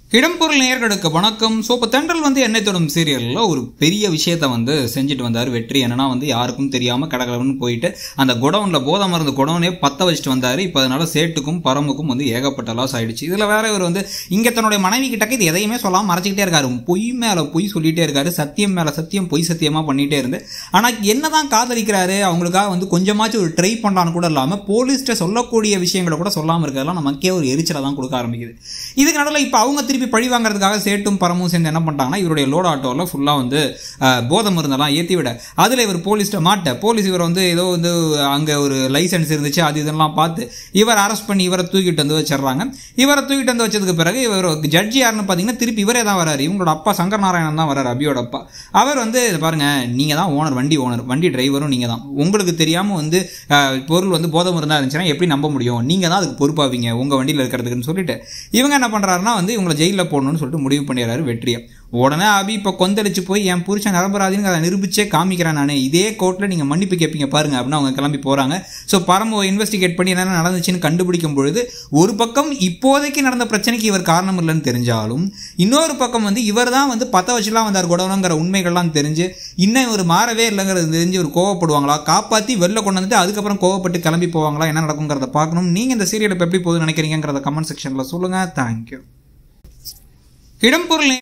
இடம்பொருள் நேயர்களுக்கு வணக்கம் ஸோ இப்போ தென்றல் வந்து என்னை தொடும் சீரியலில் ஒரு பெரிய விஷயத்த வந்து செஞ்சுட்டு வந்தார் வெற்றி என்னன்னா வந்து யாருக்கும் தெரியாமல் கடகடன்னு போயிட்டு அந்த குடவுனில் போதை மருந்து குடவுனே பற்ற வச்சுட்டு வந்தார் இப்போ அதனால சேட்டுக்கும் பரமுக்கும் வந்து ஏகப்பட்ட லாஸ் ஆயிடுச்சு இதில் வேற இவர் வந்து இங்கே தன்னுடைய மனைவி கிட்டக்க இது எதையுமே சொல்லாமல் மறைச்சிக்கிட்டே இருக்காரு பொய் மேலே பொய் சொல்லிட்டே இருக்காரு சத்தியம் மேலே சத்தியம் பொய் சத்தியமாக பண்ணிகிட்டே இருந்து ஆனால் என்னதான் காதலிக்கிறாரு அவங்களுக்காக வந்து கொஞ்சமாச்சும் ஒரு ட்ரை பண்ணலான்னு கூட இல்லாமல் போலீஸ்கிட்ட சொல்லக்கூடிய விஷயங்களை கூட சொல்லாமல் இருக்கிறதெல்லாம் நமக்கே ஒரு எரிச்சலை தான் கொடுக்க ஆரம்பிக்குது இதுக்கு நடுவில் இப்போ அவங்க திருப்பி பழி வாங்குறதுக்காக சேட்டும் பரமும் சேர்ந்து என்ன பண்ணிட்டாங்கன்னா இவருடைய லோட் ஆட்டோவில் ஃபுல்லாக வந்து அஹ், போதை மருந்தெல்லாம் ஏற்றி விட அதில் இவர் போலீஸ்கிட்ட மாட்ட போலீஸ் இவர் வந்து ஏதோ வந்து அங்கே ஒரு லைசன்ஸ் இருந்துச்சு அது இதெல்லாம் பார்த்து இவர் அரெஸ்ட் பண்ணி இவரை தூக்கிட்டு வந்து வச்சிடுறாங்க இவரை தூக்கிட்டு வந்து வச்சதுக்கு பிறகு இவர் ஜட்ஜி யாருன்னு பார்த்தீங்கன்னா திருப்பி இவரே தான் வராரு இவங்களோட அப்பா சங்கர் நாராயணன் தான் வராரு அபியோட அப்பா அவர் வந்து இதை பாருங்க நீங்கள் தான் ஓனர் வண்டி ஓனர் வண்டி டிரைவரும் நீங்கள் தான் உங்களுக்கு தெரியாமல் வந்து அஹ், பொருள் வந்து போதை மருந்தாக இருந்துச்சுன்னா எப்படி நம்ப முடியும் நீங்கள் தான் அதுக்கு பொறுப்பாவீங்க உங்கள் வண்டியில் இருக்கிறதுக்குன்னு சொல்லிட்டு இவங்க என்ன பண்ணுறாருன்னா வந்து இவங்களை ஜெயிலில் போடணும்னு சொல்லிட்டு முடிவு பண்ணிடுறாரு வெற்றியை உடனே அபி இப்போ கொந்தளிச்சு போய் என் புருஷன் நிரம்பராதின்னு அதை நிரூபிச்சே காமிக்கிறேன் நான் இதே கோர்ட்டில் நீங்கள் மன்னிப்பு கேட்பீங்க பாருங்க அப்படின்னு அவங்க கிளம்பி போகிறாங்க ஸோ பரம இன்வெஸ்டிகேட் பண்ணி என்ன நடந்துச்சுன்னு கண்டுபிடிக்கும் பொழுது ஒரு பக்கம் இப்போதைக்கு நடந்த பிரச்சனைக்கு இவர் காரணம் இல்லைன்னு தெரிஞ்சாலும் இன்னொரு பக்கம் வந்து இவர் தான் வந்து பத்த வச்சுலாம் வந்தார் குடவனுங்கிற உண்மைகள்லாம் தெரிஞ்சு இன்னும் இவர் மாறவே இல்லைங்கிறது தெரிஞ்சு இவர் கோவப்படுவாங்களா காப்பாற்றி வெளில கொண்டு வந்துட்டு அதுக்கப்புறம் கோவப்பட்டு கிளம்பி போவாங்களா என்ன நடக்குங்கிறத பார்க்கணும் நீங்கள் இந்த சீரியல் இப்போ எப்படி போகுதுன்னு நினைக்கிறீங்கிறத கமெண்ட் செக்ஷனில் சொல்லுங்கள் தேங்க்யூ இடம்பொருள்